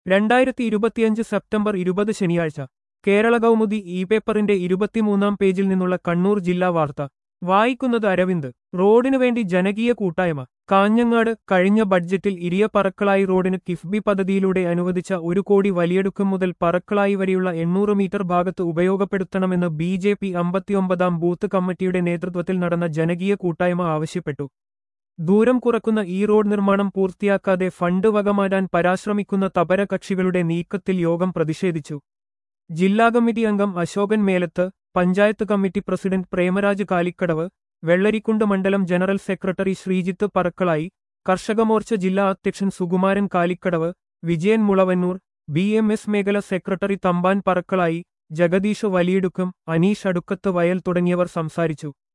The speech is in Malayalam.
രണ്ടായിരത്തി ഇരുപത്തിയഞ്ച് സെപ്റ്റംബർ ഇരുപത് ശനിയാഴ്ച കേരള കൗമുദി ഇ പേപ്പറിന്റെ ഇരുപത്തിമൂന്നാം പേജിൽ നിന്നുള്ള കണ്ണൂർ ജില്ലാ വാർത്ത വായിക്കുന്നത് അരവിന്ദ് റോഡിനു വേണ്ടി ജനകീയ കൂട്ടായ്മ കാഞ്ഞങ്ങാട് കഴിഞ്ഞ ബഡ്ജറ്റിൽ ഇരിയ പറക്കളായി റോഡിന് കിഫ്ബി പദ്ധതിയിലൂടെ അനുവദിച്ച ഒരു കോടി വലിയെടുക്കും മുതൽ പറക്കളായി വരെയുള്ള എണ്ണൂറ് മീറ്റർ ഭാഗത്ത് ഉപയോഗപ്പെടുത്തണമെന്ന് ബി ജെ പി അമ്പത്തിയൊമ്പതാം ബൂത്ത് കമ്മിറ്റിയുടെ നേതൃത്വത്തിൽ നടന്ന ജനകീയ കൂട്ടായ്മ ആവശ്യപ്പെട്ടു ദൂരം കുറക്കുന്ന ഈ റോഡ് നിർമ്മാണം പൂർത്തിയാക്കാതെ ഫണ്ട് വകമാറ്റാൻ പരാശ്രമിക്കുന്ന തപര കക്ഷികളുടെ നീക്കത്തിൽ യോഗം പ്രതിഷേധിച്ചു ജില്ലാ കമ്മിറ്റി അംഗം അശോകൻ മേലത്ത് പഞ്ചായത്ത് കമ്മിറ്റി പ്രസിഡന്റ് പ്രേമരാജ് കാലിക്കടവ് വെള്ളരിക്കുണ്ട് മണ്ഡലം ജനറൽ സെക്രട്ടറി ശ്രീജിത്ത് പറക്കളായി കർഷകമോർച്ച ജില്ലാ അധ്യക്ഷൻ Sukumaran Kalikkadavu Vijayan Mulavannur B M S മേഖല സെക്രട്ടറി തമ്പാൻ പറക്കളായി ജഗദീഷ് വലിയിടുക്കം അനീഷ് അടുക്കത്ത് വയൽ തുടങ്ങിയവർ സംസാരിച്ചു